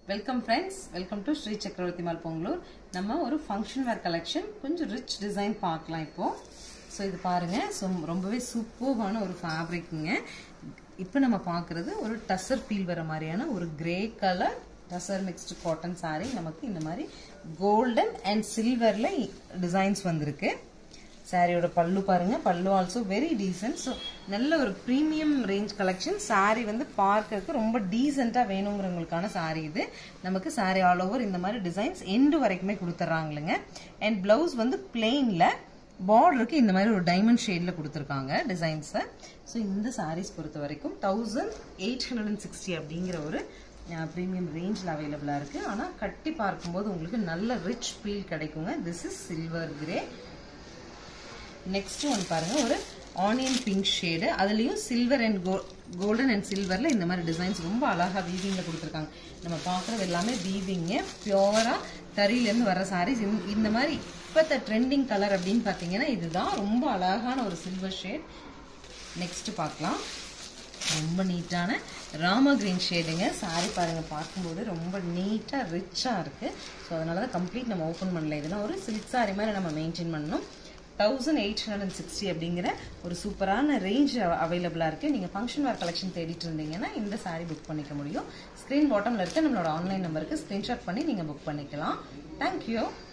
welcome friends welcome to Sri Chakravarthi mall Pongalur நம்ம ஒரு function wear collection கொஞ்சம் ரிச் டிசைன் பார்க்கலாம் இப்போ ஸோ இது பாருங்க ஸோ ரொம்பவே சூப்பர்வான ஒரு ஃபேப்ரிக்குங்க இப்போ நம்ம பார்க்குறது ஒரு டசர் ஃபீல் வர மாதிரியான ஒரு grey colour tussar mixed cotton saree நமக்கு இந்த மாதிரி கோல்டன் அண்ட் சில்வரில் டிசைன்ஸ் வந்திருக்கு சாரியோட பல்லு பாருங்க பல்லு ஆல்சோ வெரி டீசென்ட் ஸோ நல்ல ஒரு ப்ரீமியம் ரேஞ்ச் கலெக்ஷன் சாரி வந்து பார்க்கறதுக்கு ரொம்ப டீசெண்டாக வேணுங்கிறவங்களுக்கான சாரி இது நமக்கு சாரி ஆல் ஓவர் இந்த மாதிரி டிசைன்ஸ் எண்டு வரைக்குமே கொடுத்துட்றாங்களுங்க அண்ட் பிளவுஸ் வந்து பிளெயினில் பார்டருக்கு இந்த மாதிரி ஒரு டைமண்ட் ஷேடில் கொடுத்துருக்காங்க டிசைன்ஸை ஸோ இந்த சாரீஸ் பொறுத்த வரைக்கும் thousand eight hundred and sixty அப்படிங்கிற ஒரு ப்ரீமியம் ரேஞ்சில் அவைலபிளாக இருக்குது ஆனால் கட்டி பார்க்கும்போது உங்களுக்கு நல்ல ரிச் ஃபீல் கிடைக்குங்க this is silver grey next one பாருங்க ஒரு ஆனியன் பிங்க் ஷேடு அதுலேயும் silver and go golden and சில்வரில் இந்த மாதிரி டிசைன்ஸ் ரொம்ப அழகாக வீவிங்கில் கொடுத்துருக்காங்க நம்ம பார்க்குறது எல்லாமே வீவிங்கு பியோராக தறியிலேருந்து வர சாரீஸ் இந்த மாதிரி இப்போத்த ட்ரெண்டிங் கலர் அப்படின்னு பார்த்தீங்கன்னா இதுதான் ரொம்ப அழகான ஒரு சில்வர் ஷேட் நெக்ஸ்ட் பார்க்கலாம் ரொம்ப நீட்டான ராமா கிரீன் ஷேடுங்க சாரி பாருங்க பார்க்கும்போது ரொம்ப நீட்டாக ரிச்சாக இருக்குது ஸோ அதனால தான் கம்ப்ளீட் நம்ம ஓப்பன் பண்ணல இதெல்லாம் ஒரு சில்க் சாரி மாதிரி நம்ம மெயின்டைன் பண்ணணும் thousand eight hundred and sixty அப்படிங்கிற ஒரு சூப்பரான ரேஞ்ச் அவைலபிளாக இருக்குது நீங்கள் ஃபங்க்ஷன் வேர் கலெக்ஷன் தேடிட்டு இருந்தீங்கன்னா இந்த சாரீ புக் பண்ணிக்க முடியும் ஸ்க்ரீன் பாட்டமில் இருக்க நம்மளோட ஆன்லைன் நம்பருக்கு ஸ்க்ரீன்ஷாட் பண்ணி நீங்கள் புக் பண்ணிக்கலாம் தேங்க்யூ